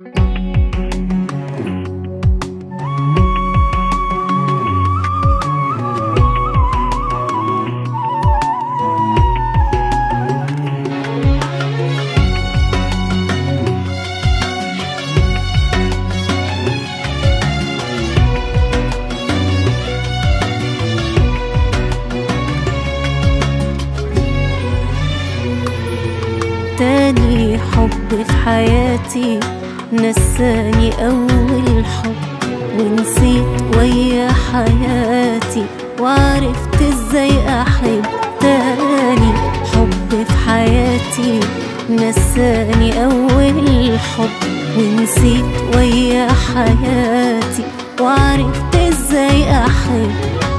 تاني حب في حياتي نساني أول حب ونسيت ويا حياتي وعرفت ازاي أحب تاني حب في حياتي نساني أول حب ونسيت ويا حياتي وعرفت ازاي أحب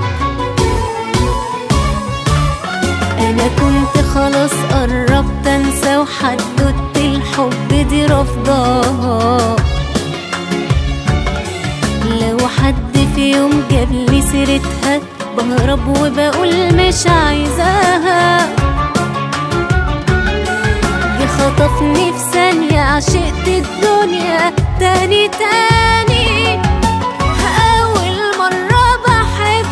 انا كنت خلاص قربت انسى وحددت الحب دي رفضاها لو حد في يوم جاب لي سيرتها بهرب وبقول مش عايزاها جه خطفني في ثانية عشقت الدنيا تاني تاني أول مرة بحب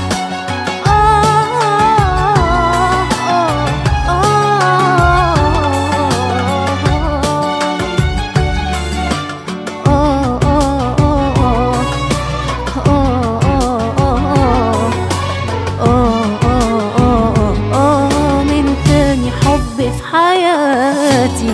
من تاني حب في حياتي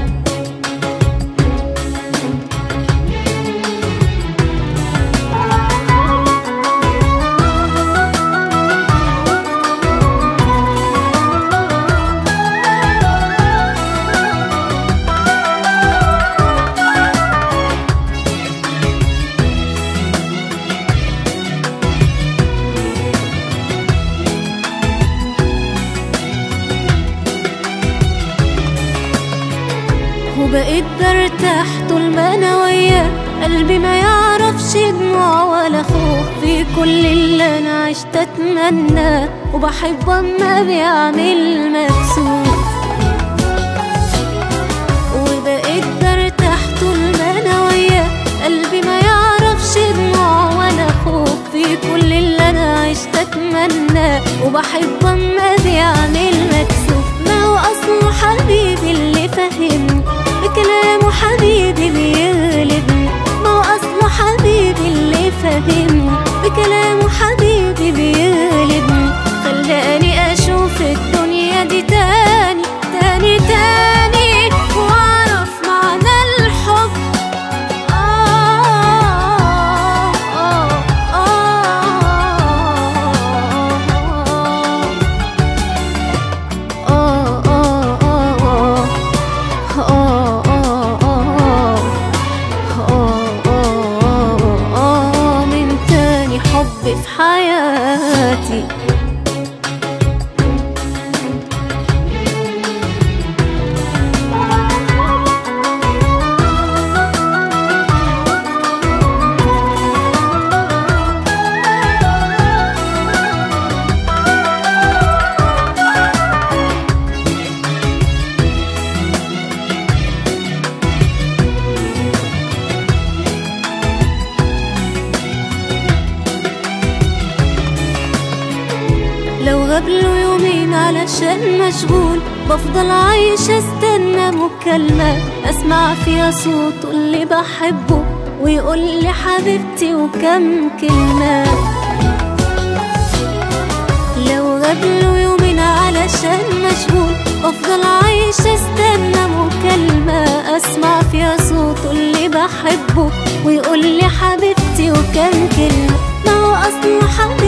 وبقيت برتاح طول ما انا وياه قلبي ما يعرفش دموع ولا خوف في كل اللي انا عشت اتمناه وبحب اما بيعمل مكسوف وبقيت برتاح طول ما انا وياه قلبي ما يعرفش دموع ولا خوف في كل اللي انا عشت اتمناه وبحب اما بيعمل مكسوف ما هو اصله حبيبي اللي فهمني بكلامه حبيبي بيغلبني ما هو اصله حبيبي اللي فهمني بكلامه حبيبي بيغلبني خلاني اشوف الدنيا دي تاني تاني تاني واعرف معنى الحب آه آه آه آه آه من تاني حب في حياتي لو غاب له يومين علشان مشغول بفضل عايشة استنى مكالمة اسمع فيها صوته اللي بحبه ويقول لي حبيبتي وكم كلمة لو غاب له يومين علشان مشغول بفضل عايشة استنى مكالمة اسمع فيها صوته اللي بحبه ويقول لي حبيبتي وكم كلمة ما هو اصله حبيبتي